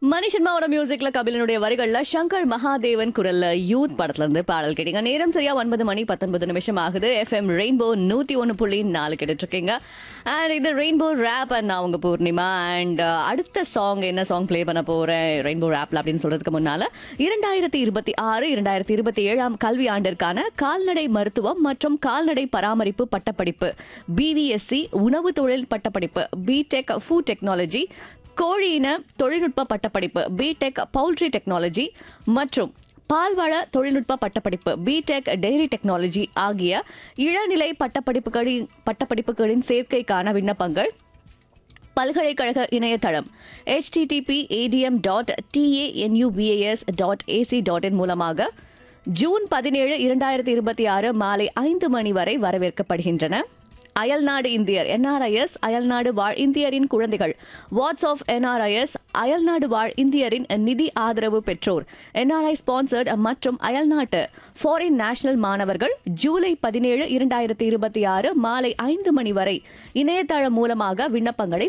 மணி சர்மாவோட மியூசிக்ல கபிலனுடைய வரிகள்ல சங்கர் மகாதேவன் குரல்ல யூத் படத்துல இருந்து பாடல் கேட்டீங்க நேரம் சரியா ஒன்பது மணி பத்தொன்பது நிமிஷம் ஆகுது எஃப்எம் ரெயின்போ நூத்தி ஒன்னு புள்ளி நாலு கேட்டுட்டு இருக்கீங்க அண்ட் இது ரெயின்போ ரேப் அண்ட் நான் உங்க பூர்ணிமா அண்ட் அடுத்த சாங் என்ன சாங் ப்ளே பண்ண போறேன் ரெயின்போ ரேப்ல அப்படின்னு சொல்றதுக்கு முன்னால இரண்டாயிரத்தி இருபத்தி ஆறு இரண்டாயிரத்தி இருபத்தி ஏழாம் கல்வி ஆண்டிற்கான கால்நடை மருத்துவம் மற்றும் கால்நடை பராமரிப்பு பட்டப்படிப்பு பிவிஎஸ்சி உணவு தொழில் பட்டப்படிப்பு பிடெக் ஃபுட் டெக்னாலஜி கோழியின தொழில்நுட்ப பட்டப்படிப்பு பிடெக் பவுல்ட்ரி டெக்னாலஜி மற்றும் பால்வள தொழில்நுட்ப பட்டப்படிப்பு பிடெக் டெய்ரி டெக்னாலஜி ஆகிய இளநிலை பட்டப்படிப்புகளின் பட்டப்படிப்புகளின் சேர்க்கைக்கான விண்ணப்பங்கள் பல்கலைக்கழக இணையதளம் http ATM dot TANUPAS dot AC dot in மூலமாக ஜூன் பதினேழு இரண்டாயிரத்தி இருபத்தி ஆறு மாலை ஐந்து மணி வரை வரவேற்கப்படுகின்றன அயல்நாடு இந்தியர் என்ஆர்ஐஎஸ் அயல்நாடு வாழ் இந்தியரின் குழந்தைகள் வாட்ஸ் ஆஃப் என்ஆர்ஐஎஸ் அயல்நாடு வாழ் இந்தியரின் நிதி ஆதரவு பெற்றோர் என்ஆர்ஐ ஸ்பான்சர்ட் மற்றும் அயல்நாட்டு ஃபாரின் நேஷனல் மாணவர்கள் ஜூலை பதினேழு இரண்டாயிரத்தி இருபத்தி ஆறு மாலை ஐந்து மணி வரை இணையதளம் மூலமாக விண்ணப்பங்களை